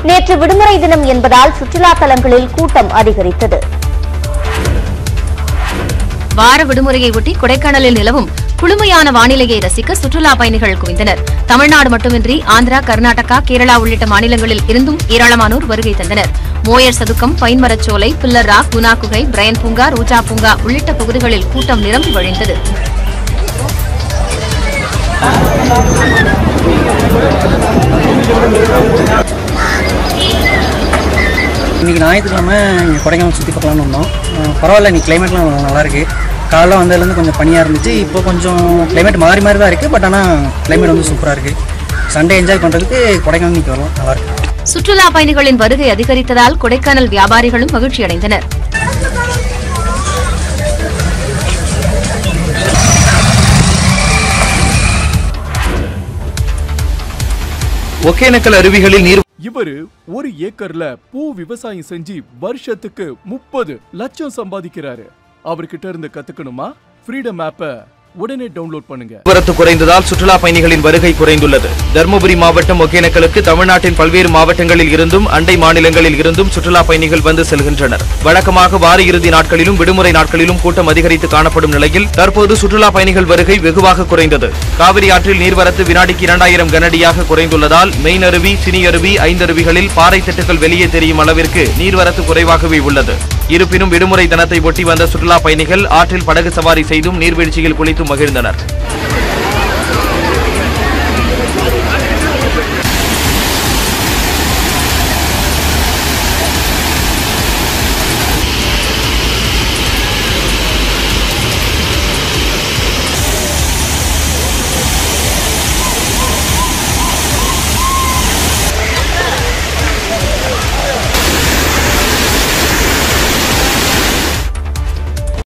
நேற்று விடுமுறை தினம் என்பதால் சுற்றுலா தலங்களில் கூட்டம் அதிகரித்தது வார விடுமுறையை ஒட்டி கொடைக்கானலில் நிலவும் குளுமையான வானிலையை ரசிக்க சுற்றுலா பயணிகள் குவிந்தனர் தமிழ்நாடு மட்டுமின்றி ஆந்திரா கர்நாடகா கேரளா உள்ளிட்ட மாநிலங்களில் இருந்தும் ஏராளமானோர் வருகை தந்தனர் மோயர் சதுக்கம் பைன்மரச்சோலை பில்லர் ராக் குணா குகை பிரையன் பூங்கா ரோஜா பூங்கா உள்ளிட்ட பகுதிகளில் கூட்டம் நிரம்பி வழிந்தது இன்றைக்கி ஞாயிற்றுக்கிழமை இங்கே கொடைக்கானல் சுற்றி பார்க்கலாம்னு வந்தோம் அஹ் பரவாயில்ல இன்னைக்கு கிளைமேட்லாம் நல்லா இருக்கு காலைல வந்ததுலேருந்து கொஞ்சம் பனியாக இருந்துச்சு இப்போ கொஞ்சம் கிளைமேட் மாறி மாறி தான் இருக்குது பட் ஆனால் கிளைமேட் வந்து சூப்பராக இருக்குது சண்டே என்ஜாய் பண்ணுறதுக்கு கொடைக்கானல் இன்னைக்கு வரும் நல்லா இருக்கு சுற்றுலா பயணிகளின் வருகை அதிகரித்ததால் கொடைக்கானல் வியாபாரிகளும் மகிழ்ச்சியடைந்தனர் ஒகேனக்கல் அருவிகளில் நீர் இவரு ஒரு ஏக்கர்ல பூ விவசாயம் செஞ்சு வருஷத்துக்கு முப்பது லட்சம் சம்பாதிக்கிறாரு அவர்கிட்ட இருந்து கத்துக்கணுமா ஃப்ரீடம் ஆப்ப உடனே டவுன்லோட் பண்ணுங்க வரத்து குறைந்ததால் சுற்றுலா பயணிகளின் வருகை குறைந்துள்ளது தருமபுரி மாவட்டம் ஒகேனக்கலுக்கு தமிழ்நாட்டின் பல்வேறு மாவட்டங்களில் இருந்தும் அண்டை மாநிலங்களில் இருந்தும் சுற்றுலா பயணிகள் வந்து செல்கின்றனர் வழக்கமாக வார இறுதி நாட்களிலும் விடுமுறை நாட்களிலும் கூட்டம் அதிகரித்து காணப்படும் நிலையில் தற்போது சுற்றுலா பயணிகள் வருகை வெகுவாக குறைந்தது காவிரி ஆற்றில் நீர்வரத்து வினாடிக்கு இரண்டாயிரம் கனஅடியாக குறைந்துள்ளதால் மெயின் அருவி சினி அருவி ஐந்தருவிகளில் பாறை திட்டுகள் வெளியே தெரியும் அளவிற்கு நீர்வரத்து குறைவாகவே உள்ளது இருப்பினும் விடுமுறை தினத்தை ஒட்டி வந்த சுற்றுலா பயணிகள் ஆற்றில் படகு சவாரி செய்தும் நீர்வீழ்ச்சியில் குளித்தும் மகிழ்ந்தனர்